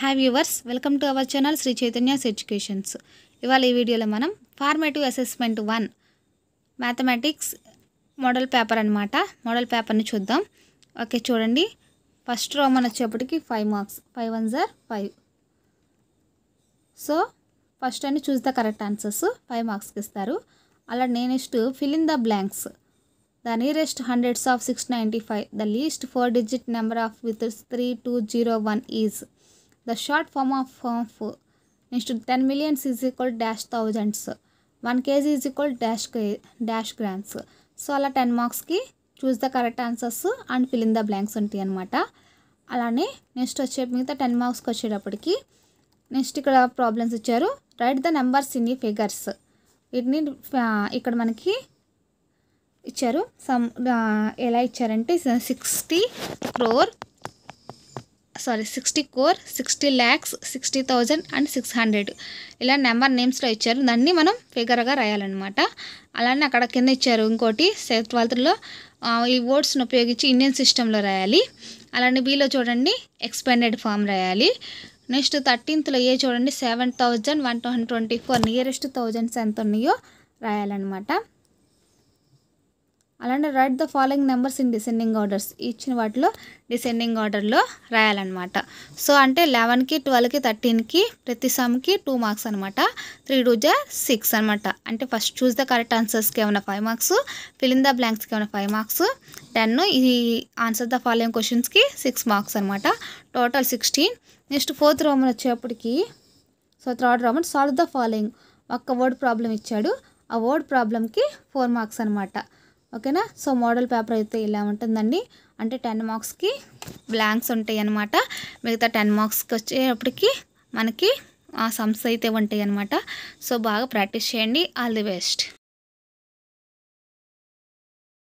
hi viewers welcome to our channel Sri Chaitanya's educations ఇవాళ ఈ వీడియోలో మనం formative assessment one mathematics model paper అనమాట మోడల్ పేపర్ని చూద్దాం ఓకే చూడండి ఫస్ట్ రోమన్ వచ్చేప్పటికి five marks five one jar five so first అని choose the correct answers five మార్క్స్కి ఇస్తారు అలా next fill in the blanks the nearest hundreds of six ninety five the least four digit number of with three two zero one is the short form of of next ten millions is equal dash thousands one KG is equal dash dash grams so అలా ten మార్క్స్కి choose the correct answers and fill in the blanks ఉంటాయి అనమాట అలానే next వచ్చే మిగతా ten మార్క్స్కి వచ్చేటప్పటికి next ఇక్కడ ప్రాబ్లమ్స్ ఇచ్చారు రైట్ ద నెంబర్స్ ఇన్ ఈ ఫిగర్స్ వీటిని ఆ, ఇక్కడ మనకి ఇచ్చారు సమ్ ఆ, ఎలా ఇచ్చారంటే sixty crore sorry sixty crore sixty lakhs sixty thousand and six hundred ఇలా నెంబర్ నేమ్స్లో ఇచ్చారు దాన్ని మనం ఫిగర్గా రాయాలన్నమాట అలానే అక్కడ కింద ఇచ్చారు ఇంకోటి సెవెంత్ ట్వెల్త్లో ఈ వర్డ్స్ని ఉపయోగించి ఇండియన్ సిస్టంలో రాయాలి అలానే బీలో చూడండి ఎక్స్పెండెడ్ ఫామ్ రాయాలి నెక్స్ట్ థర్టీన్త్లో ఏ చూడండి seven thousand one two hundred twenty four nearest thousands ఎంత ఉన్నాయో రాయాలన్నమాట అలానే right the following numbers in descending orders ఇచ్చిన వాటిలో డిసెండింగ్ ఆర్డర్లో రాయాలన్నమాట సో అంటే లెవెన్కి ట్వెల్వ్కి థర్టీన్కి ప్రతి సమ్కి టూ మార్క్స్ అనమాట త్రీ టూ జా సిక్స్ అనమాట అంటే ఫస్ట్ చూస్ ద కరెక్ట్ ఆన్సర్స్కి ఏమైనా five marks fill in the బ్లాంక్స్కి ఏమైనా ఫైవ్ మార్క్స్ టెన్ ఈ ఆన్సర్ ద ఫాలోయింగ్ క్వశ్చన్స్కి సిక్స్ మార్క్స్ అనమాట total sixteen next fourth roman వచ్చేప్పటికి so third roman solve the following ఒక్క వర్డ్ ప్రాబ్లం ఇచ్చాడు ఆ వర్డ్ ప్రాబ్లంకి ఫోర్ మార్క్స్ అనమాట ఓకేనా సో మోడల్ పేపర్ అయితే ఇలా ఉంటుందండి అంటే టెన్ మార్క్స్కి బ్లాంక్స్ ఉంటాయి అనమాట మిగతా టెన్ మార్క్స్కి వచ్చేటప్పటికి మనకి ఆ సమ్స్ అయితే ఉంటాయి అనమాట సో బాగా ప్రాక్టీస్ చేయండి ఆల్ ది బెస్ట్